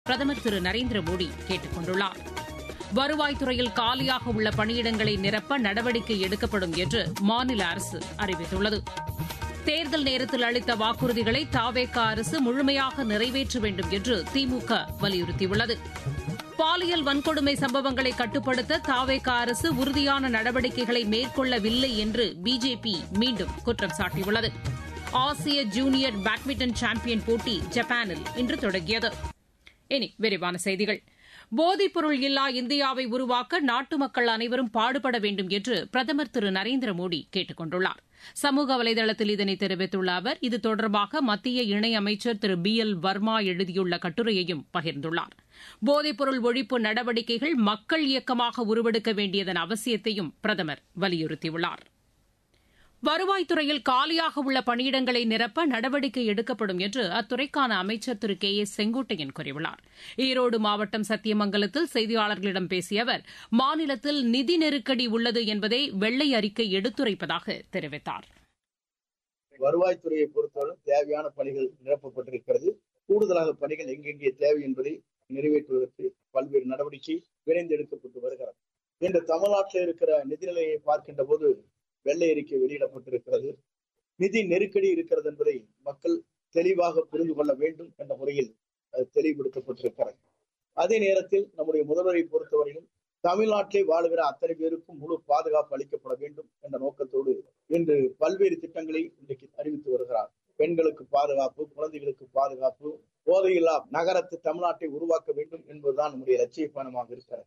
பிரதமர் திரு நரேந்திர மோடி கேட்டுக் கொண்டுள்ளார் வருவாய்த்துறையில் காலியாக உள்ள பணியிடங்களை நிரப்ப நடவடிக்கை எடுக்கப்படும் என்று மாநில அரசு அறிவித்துள்ளது தேர்தல் நேரத்தில் அளித்த வாக்குறுதிகளை தாவேக அரசு முழுமையாக நிறைவேற்ற வேண்டும் என்று திமுக வலியுறுத்தியுள்ளது பாலியல் வன்கொடுமை சம்பவங்களை கட்டுப்படுத்த தாவேக அரசு உறுதியான நடவடிக்கைகளை மேற்கொள்ளவில்லை என்று பிஜேபி மீண்டும் குற்றம் சாட்டியுள்ளது ஆசிய ஜூனியர் பேட்மிண்டன் சாம்பியன் போட்டி ஜப்பானில் இன்று தொடங்கியது இனி விரிவான செய்திகள் போதைப்பொருள் இல்லா இந்தியாவை உருவாக்க நாட்டு மக்கள் அனைவரும் பாடுபட வேண்டும் என்று பிரதமர் திரு நரேந்திர மோடி கேட்டுக் கொண்டுள்ளார் சமூக வலைதளத்தில் இதனை தெரிவித்துள்ள அவர் இது தொடர்பாக மத்திய இணையமைச்சர் திரு பி எல் வர்மா எழுதியுள்ள கட்டுரையையும் பகிர்ந்துள்ளார் போதைப்பொருள் ஒழிப்பு நடவடிக்கைகள் மக்கள் இயக்கமாக உருவெடுக்க வேண்டியதன் அவசியத்தையும் பிரதமர் வலியுறுத்தியுள்ளார் வருவாய்த்துறையில் காலியாக உள்ள பணியிடங்களை நிரப்ப நடவடிக்கை எடுக்கப்படும் என்று அத்துறைக்கான அமைச்சர் திரு கே ஏ செங்கோட்டையன் கூறியுள்ளார் ஈரோடு மாவட்டம் சத்தியமங்கலத்தில் செய்தியாளர்களிடம் பேசிய அவர் மாநிலத்தில் நிதி நெருக்கடி உள்ளது என்பதை வெள்ளை அறிக்கை எடுத்துரைப்பதாக தெரிவித்தார் வருவாய்த்துறையை பொறுத்தவரை தேவையான பணிகள் நிரப்பப்பட்டிருக்கிறது கூடுதலாக பணிகள் எங்கெங்கே தேவை என்பதை நிறைவேற்றுவதற்கு பல்வேறு நடவடிக்கை விரைந்து எடுக்கப்பட்டு வருகிறது இன்று தமிழ்நாட்டில் இருக்கிற நிதிநிலையை பார்க்கின்ற போது வெள்ளை அறிக்கை வெளியிடப்பட்டிருக்கிறது நிதி நெருக்கடி இருக்கிறது என்பதை மக்கள் தெளிவாக புரிந்து கொள்ள வேண்டும் என்ற முறையில் அது தெளிவுபடுத்தப்பட்டிருக்கிறது அதே நேரத்தில் நம்முடைய முதல்வரை பொறுத்தவரையிலும் தமிழ்நாட்டிலே வாழுகிற அத்தனை பேருக்கும் முழு பாதுகாப்பு அளிக்கப்பட வேண்டும் என்ற நோக்கத்தோடு இன்று பல்வேறு திட்டங்களை இன்றைக்கு அறிவித்து வருகிறார் பெண்களுக்கு பாதுகாப்பு குழந்தைகளுக்கு பாதுகாப்பு போதையில்லா நகரத்து தமிழ்நாட்டை உருவாக்க வேண்டும் என்பதுதான் நம்முடைய லட்சிய பயணமாக இருக்கிறது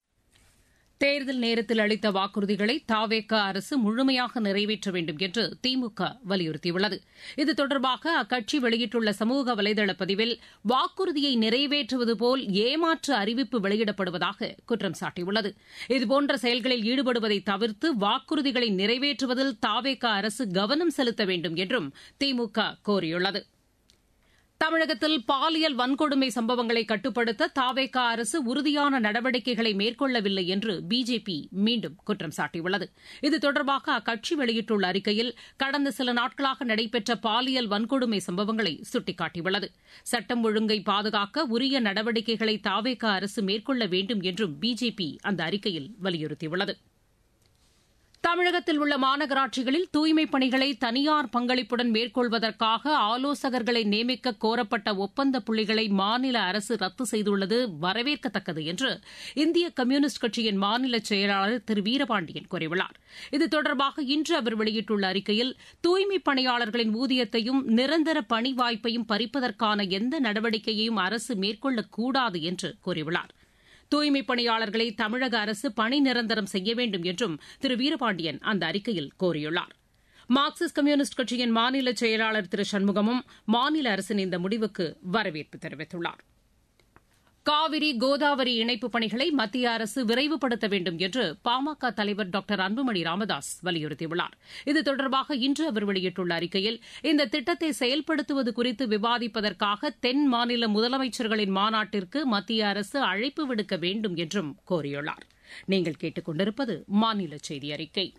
தேர்தல் நேரத்தில் அளித்த வாக்குறுதிகளை தாவேக அரசு முழுமையாக நிறைவேற்ற வேண்டும் என்று திமுக வலியுறுத்தியுள்ளது இது தொடர்பாக அக்கட்சி வெளியிட்டுள்ள சமூக வலைதள பதிவில் வாக்குறுதியை நிறைவேற்றுவது போல் ஏமாற்று அறிவிப்பு வெளியிடப்படுவதாக குற்றம் சாட்டியுள்ளது இதுபோன்ற செயல்களில் ஈடுபடுவதை தவிர்த்து வாக்குறுதிகளை நிறைவேற்றுவதில் தாவேக அரசு கவனம் செலுத்த வேண்டும் என்றும் திமுக கோரியுள்ளது தமிழகத்தில் பாலியல் வன்கொடுமை சம்பவங்களை கட்டுப்படுத்த தாவேகா அரசு உறுதியான நடவடிக்கைகளை மேற்கொள்ளவில்லை என்று பிஜேபி மீண்டும் குற்றம் சாட்டியுள்ளது இது தொடர்பாக அக்கட்சி வெளியிட்டுள்ள அறிக்கையில் கடந்த சில நாட்களாக நடைபெற்ற பாலியல் வன்கொடுமை சம்பவங்களை சுட்டிக்காட்டியுள்ளது சட்டம் ஒழுங்கை பாதுகாக்க உரிய நடவடிக்கைகளை தாவேகா அரசு மேற்கொள்ள வேண்டும் என்றும் பிஜேபி அந்த அறிக்கையில் வலியுறுத்தியுள்ளது தமிழகத்தில் உள்ள மாநகராட்சிகளில் தூய்மைப் பணிகளை தனியார் பங்களிப்புடன் மேற்கொள்வதற்காக ஆலோசகர்களை நியமிக்க கோரப்பட்ட ஒப்பந்த புள்ளிகளை மாநில அரசு ரத்து செய்துள்ளது வரவேற்கத்தக்கது என்று இந்திய கம்யூனிஸ்ட் கட்சியின் மாநில செயலாளர் திரு வீரபாண்டியன் கூறியுள்ளார் இது தொடர்பாக இன்று அவர் வெளியிட்டுள்ள அறிக்கையில் தூய்மைப் பணியாளர்களின் ஊதியத்தையும் நிரந்தர பணி வாய்ப்பையும் பறிப்பதற்கான எந்த நடவடிக்கையையும் அரசு மேற்கொள்ளக்கூடாது என்று கூறியுள்ளார் தூய்மைப் பணியாளர்களை தமிழக அரசு பணி நிரந்தரம் செய்ய வேண்டும் என்றும் திரு வீரபாண்டியன் அந்த அறிக்கையில் கோரியுள்ளார் மார்க்சிஸ்ட் கம்யூனிஸ்ட் கட்சியின் மாநில செயலாளர் திரு சண்முகமும் மாநில அரசின் இந்த முடிவுக்கு வரவேற்பு தெரிவித்துள்ளார் காவிரி கோதாவரி இணைப்புப் பணிகளை மத்திய அரசு விரைவுபடுத்த வேண்டும் என்று பாமக தலைவர் டாக்டர் அன்புமணி ராமதாஸ் வலியுறுத்தியுள்ளார் இது தொடர்பாக இன்று அவர் வெளியிட்டுள்ள அறிக்கையில் இந்த திட்டத்தை செயல்படுத்துவது குறித்து விவாதிப்பதற்காக தென் மாநில முதலமைச்சர்களின் மாநாட்டிற்கு மத்திய அரசு அழைப்பு விடுக்க வேண்டும் என்றும் கோரியுள்ளார் நீங்கள் கேட்டுக் கொண்டிருப்பது மாநில செய்தி அறிக்கை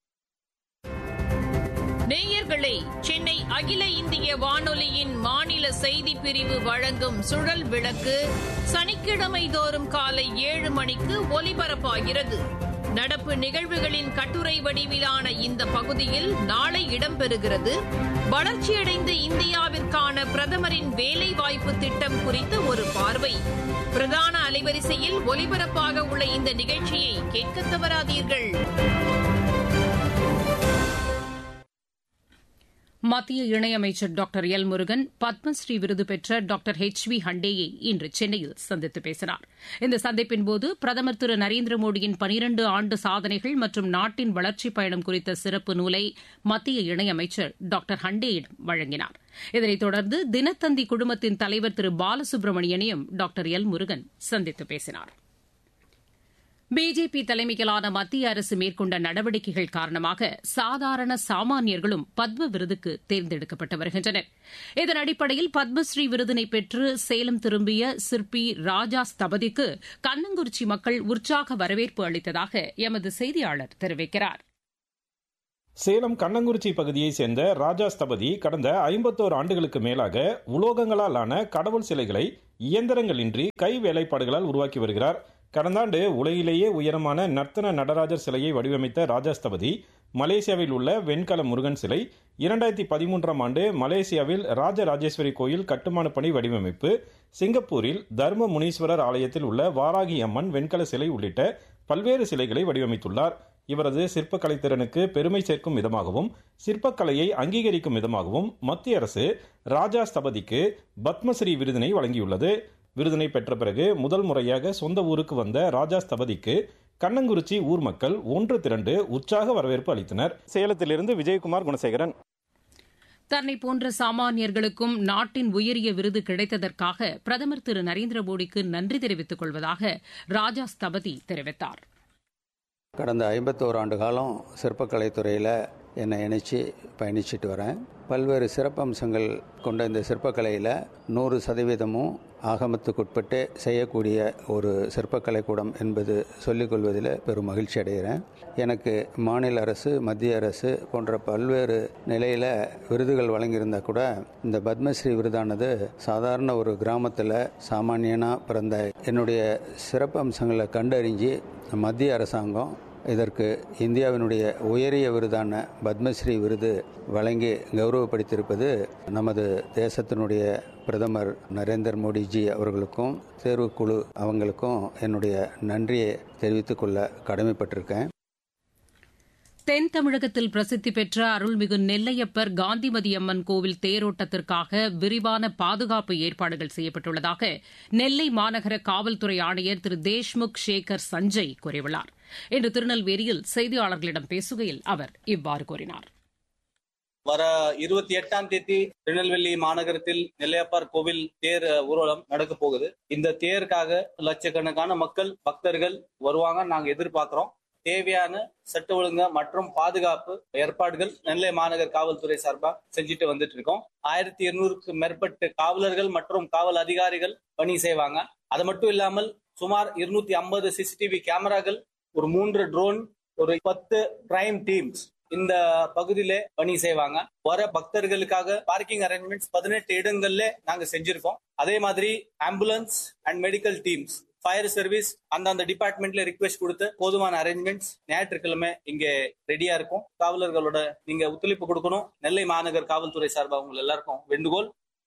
நேயர்களே சென்னை அகில இந்திய வானொலியின் மாநில செய்தி பிரிவு வழங்கும் சுழல் விளக்கு சனிக்கிழமை தோறும் காலை ஏழு மணிக்கு ஒலிபரப்பாகிறது நடப்பு நிகழ்வுகளின் கட்டுரை வடிவிலான இந்த பகுதியில் நாளை இடம்பெறுகிறது வளர்ச்சியடைந்த இந்தியாவிற்கான பிரதமரின் வேலைவாய்ப்பு திட்டம் குறித்து ஒரு பார்வை பிரதான அலைவரிசையில் ஒலிபரப்பாக உள்ள இந்த நிகழ்ச்சியை கேட்க தவறாதீர்கள் மத்திய இணையமைச்சர் டாக்டர் எல் முருகன் பத்மஸ்ரீ விருது பெற்ற டாக்டர் ஹெச் வி ஹண்டேயை இன்று சென்னையில் சந்தித்து பேசினார் இந்த சந்திப்பின்போது பிரதமர் திரு நரேந்திர மோடியின் பனிரண்டு ஆண்டு சாதனைகள் மற்றும் நாட்டின் வளர்ச்சிப் பயணம் குறித்த சிறப்பு நூலை மத்திய இணையமைச்சர் டாக்டர் ஹண்டேயிடம் வழங்கினார் இதனைத் தொடர்ந்து தினத்தந்தி குழுமத்தின் தலைவர் திரு பாலசுப்ரமணியனையும் டாக்டர் எல் முருகன் சந்தித்து பேசினார் பிஜேபி தலைமையிலான மத்திய அரசு மேற்கொண்ட நடவடிக்கைகள் காரணமாக சாதாரண சாமானியர்களும் பத்ம விருதுக்கு தேர்ந்தெடுக்கப்பட்டு வருகின்றனர் இதன் அடிப்படையில் பத்மஸ்ரீ விருதினை பெற்று சேலம் திரும்பிய சிற்பி ராஜா ஸ்தபதிக்கு கண்ணங்குறிச்சி மக்கள் உற்சாக வரவேற்பு அளித்ததாக எமது செய்தியாளர் தெரிவிக்கிறார் சேலம் கண்ணங்குறிச்சி பகுதியைச் சேர்ந்த ராஜா ஸ்தபதி கடந்த ஐம்பத்தோரு ஆண்டுகளுக்கு மேலாக உலோகங்களால் ஆன கடவுள் சிலைகளை இயந்திரங்களின்றி கை வேலைப்பாடுகளால் உருவாக்கி வருகிறார் கடந்த ஆண்டு உலகிலேயே உயரமான நர்த்தன நடராஜர் சிலையை வடிவமைத்த ராஜாஸ்தபதி மலேசியாவில் உள்ள வெண்கல முருகன் சிலை இரண்டாயிரத்தி பதிமூன்றாம் ஆண்டு மலேசியாவில் ராஜராஜேஸ்வரி கோயில் கட்டுமான பணி வடிவமைப்பு சிங்கப்பூரில் தர்ம முனீஸ்வரர் ஆலயத்தில் உள்ள வாராகி அம்மன் வெண்கல சிலை உள்ளிட்ட பல்வேறு சிலைகளை வடிவமைத்துள்ளார் இவரது சிற்பக்கலை திறனுக்கு பெருமை சேர்க்கும் விதமாகவும் சிற்பக்கலையை அங்கீகரிக்கும் விதமாகவும் மத்திய அரசு ராஜா ஸ்தபதிக்கு பத்மஸ்ரீ விருதினை வழங்கியுள்ளது விருதினை பெற்ற பிறகு முதல் முறையாக சொந்த ஊருக்கு வந்த ராஜா ஸ்தபதிக்கு கண்ணங்குறிச்சி ஊர் மக்கள் ஒன்று திரண்டு உற்சாக வரவேற்பு அளித்தனர் சேலத்திலிருந்து விஜயகுமார் குணசேகரன் தன்னை போன்ற சாமானியர்களுக்கும் நாட்டின் உயரிய விருது கிடைத்ததற்காக பிரதமர் திரு நரேந்திர மோடிக்கு நன்றி தெரிவித்துக் கொள்வதாக ராஜா ஸ்தபதி தெரிவித்தார் கடந்த ஐம்பத்தோரு ஆண்டு காலம் சிற்பக்கலைத்துறையில் என்னை இணைச்சி பயணிச்சிட்டு வரேன் பல்வேறு சிறப்பம்சங்கள் கொண்ட இந்த சிற்பக்கலையில் நூறு சதவீதமும் ஆகமத்துக்குட்பட்டு செய்யக்கூடிய ஒரு சிற்பக்கலை கூடம் என்பது சொல்லிக்கொள்வதில் பெரும் மகிழ்ச்சி அடைகிறேன் எனக்கு மாநில அரசு மத்திய அரசு போன்ற பல்வேறு நிலையில் விருதுகள் வழங்கியிருந்தால் கூட இந்த பத்மஸ்ரீ விருதானது சாதாரண ஒரு கிராமத்தில் சாமானியனாக பிறந்த என்னுடைய சிறப்பம்சங்களை கண்டறிஞ்சு மத்திய அரசாங்கம் இதற்கு இந்தியாவினுடைய உயரிய விருதான பத்மஸ்ரீ விருது வழங்கி கௌரவப்படுத்தியிருப்பது நமது தேசத்தினுடைய பிரதமர் நரேந்திர மோடிஜி அவர்களுக்கும் தேர்வுக்குழு அவங்களுக்கும் என்னுடைய நன்றியை தெரிவித்துக் கொள்ள கடமைப்பட்டிருக்கேன் தென் தமிழகத்தில் பிரசித்தி பெற்ற அருள்மிகு நெல்லையப்பர் காந்திமதி அம்மன் கோவில் தேரோட்டத்திற்காக விரிவான பாதுகாப்பு ஏற்பாடுகள் செய்யப்பட்டுள்ளதாக நெல்லை மாநகர காவல்துறை ஆணையர் திரு தேஷ்முக் சேகர் சஞ்சய் கூறியுள்ளார் இன்று திருநெல்வேலியில் செய்தியாளர்களிடம் பேசுகையில் அவர் இவ்வாறு கூறினார் வர இருபத்தி எட்டாம் தேதி திருநெல்வேலி மாநகரத்தில் நெல்லையப்பார் கோவில் தேர் ஊர்வலம் நடக்க போகுது இந்த தேருக்காக லட்சக்கணக்கான மக்கள் பக்தர்கள் வருவாங்க நாங்க எதிர்பார்க்கிறோம் தேவையான சட்ட ஒழுங்கு மற்றும் பாதுகாப்பு ஏற்பாடுகள் நெல்லை மாநகர் காவல்துறை சார்பா செஞ்சுட்டு வந்துட்டு இருக்கோம் ஆயிரத்தி இருநூறுக்கு மேற்பட்ட காவலர்கள் மற்றும் காவல் அதிகாரிகள் பணி செய்வாங்க அது மட்டும் இல்லாமல் சுமார் இருநூத்தி ஐம்பது சிசிடிவி கேமராக்கள் ஒரு மூன்று ட்ரோன் ஒரு பத்து கிரைம் டீம்ஸ் இந்த பகுதியில பணி செய்வாங்க வர பக்தர்களுக்காக பார்க்கிங் அரேஞ்ச்மெண்ட்ஸ் பதினெட்டு இடங்கள்ல நாங்க செஞ்சிருக்கோம் அதே மாதிரி ambulance and medical teams fire service அந்தந்த டிபார்ட்மெண்ட்ல ரிக்வெஸ்ட் கொடுத்து போதுமான அரேஞ்ச்மெண்ட்ஸ் ஞாயிற்றுக்கிழமை இங்க ரெடியா இருக்கும் காவலர்களோட நீங்க ஒத்துழைப்பு கொடுக்கணும் நெல்லை மாநகர் காவல்துறை சார்பாக உங்க எல்லாருக்கும் வேண்டுகோள்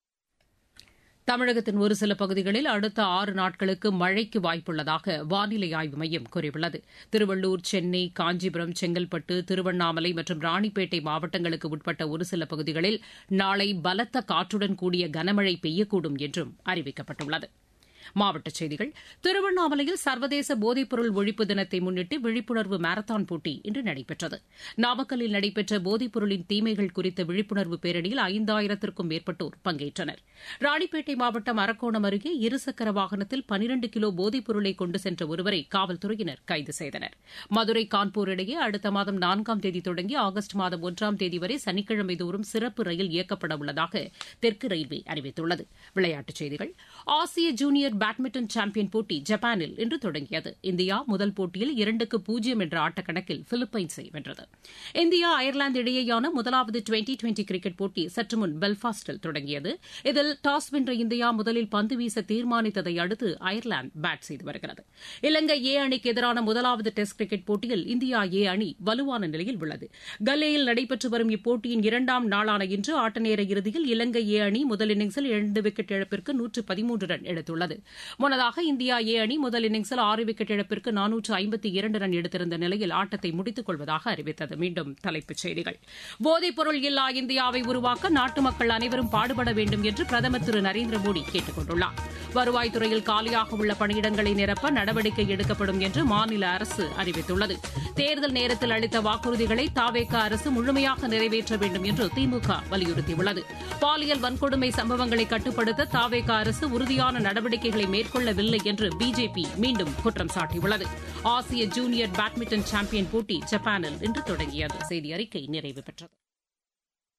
தமிழகத்தின் ஒரு சில பகுதிகளில் அடுத்த ஆறு நாட்களுக்கு மழைக்கு வாய்ப்புள்ளதாக வானிலை ஆய்வு மையம் கூறியுள்ளது திருவள்ளூர் சென்னை காஞ்சிபுரம் செங்கல்பட்டு திருவண்ணாமலை மற்றும் ராணிப்பேட்டை மாவட்டங்களுக்கு உட்பட்ட ஒரு சில பகுதிகளில் நாளை பலத்த காற்றுடன் கூடிய கனமழை பெய்யக்கூடும் என்றும் அறிவிக்கப்பட்டுள்ளது மாவட்டச் செய்திகள் திருவண்ணாமலையில் சர்வதேச போதைப்பொருள் ஒழிப்பு தினத்தை முன்னிட்டு விழிப்புணர்வு மாரத்தான் போட்டி இன்று நடைபெற்றது நாமக்கல்லில் நடைபெற்ற போதைப்பொருளின் தீமைகள் குறித்த விழிப்புணர்வு பேரணியில் ஐந்தாயிரத்திற்கும் மேற்பட்டோர் பங்கேற்றனர் ராணிப்பேட்டை மாவட்டம் அரக்கோணம் அருகே இருசக்கர வாகனத்தில் பனிரண்டு கிலோ போதைப்பொருளை கொண்டு சென்ற ஒருவரை காவல்துறையினர் கைது செய்தனர் மதுரை கான்பூர் இடையே அடுத்த மாதம் நான்காம் தேதி தொடங்கி ஆகஸ்ட் மாதம் ஒன்றாம் தேதி வரை சனிக்கிழமை தோறும் சிறப்பு ரயில் இயக்கப்பட உள்ளதாக தெற்கு ரயில்வே அறிவித்துள்ளது விளையாட்டுச் செய்திகள் ஆசிய ஜூனியர் பேட்மிண்டன் சாம்பியன் போட்டி ஜப்பானில் இன்று தொடங்கியது இந்தியா முதல் போட்டியில் இரண்டுக்கு பூஜ்ஜியம் என்ற ஆட்டக்கணக்கில் பிலிப்பைன்ஸை வென்றது இந்தியா அயர்லாந்து இடையேயான முதலாவது டுவெண்டி டுவெண்டி கிரிக்கெட் போட்டி சற்று முன் பெல்பாஸ்டில் தொடங்கியது இதில் டாஸ் வென்ற இந்தியா முதலில் பந்து வீச தீர்மானித்ததை அடுத்து அயர்லாந்து பேட் செய்து வருகிறது இலங்கை ஏ அணிக்கு எதிரான முதலாவது டெஸ்ட் கிரிக்கெட் போட்டியில் இந்தியா ஏ அணி வலுவான நிலையில் உள்ளது கல்லேயில் நடைபெற்று வரும் இப்போட்டியின் இரண்டாம் நாளான இன்று ஆட்டநேர இறுதியில் இலங்கை ஏ அணி முதல் இன்னிங்ஸில் இரண்டு விக்கெட் இழப்பிற்கு நூற்று பதிமூன்று ரன் எடுத்துள்ளது முன்னதாக இந்தியா ஏ அணி முதல் இன்னிங்ஸில் ஆறு விக்கெட் இழப்பிற்கு நானூற்று ஐம்பத்தி இரண்டு ரன் எடுத்திருந்த நிலையில் ஆட்டத்தை முடித்துக் கொள்வதாக அறிவித்தது மீண்டும் தலைப்புச் செய்திகள் போதைப் பொருள் இல்லா இந்தியாவை உருவாக்க நாட்டு மக்கள் அனைவரும் பாடுபட வேண்டும் என்று பிரதமர் திரு நரேந்திர மோடி கேட்டுக் கொண்டுள்ளார் வருவாய்த்துறையில் காலியாக உள்ள பணியிடங்களை நிரப்ப நடவடிக்கை எடுக்கப்படும் என்று மாநில அரசு அறிவித்துள்ளது தேர்தல் நேரத்தில் அளித்த வாக்குறுதிகளை தாவேக அரசு முழுமையாக நிறைவேற்ற வேண்டும் என்று திமுக வலியுறுத்தியுள்ளது பாலியல் வன்கொடுமை சம்பவங்களை கட்டுப்படுத்த தாவேக அரசு உறுதியான நடவடிக்கைகளை மேற்கொள்ளவில்லை என்று பிஜேபி மீண்டும் குற்றம் சாட்டியுள்ளது ஆசிய ஜூனியர் பேட்மிண்டன் சாம்பியன் போட்டி ஜப்பானில் இன்று தொடங்கியது செய்தி அறிக்கை நிறைவு பெற்றது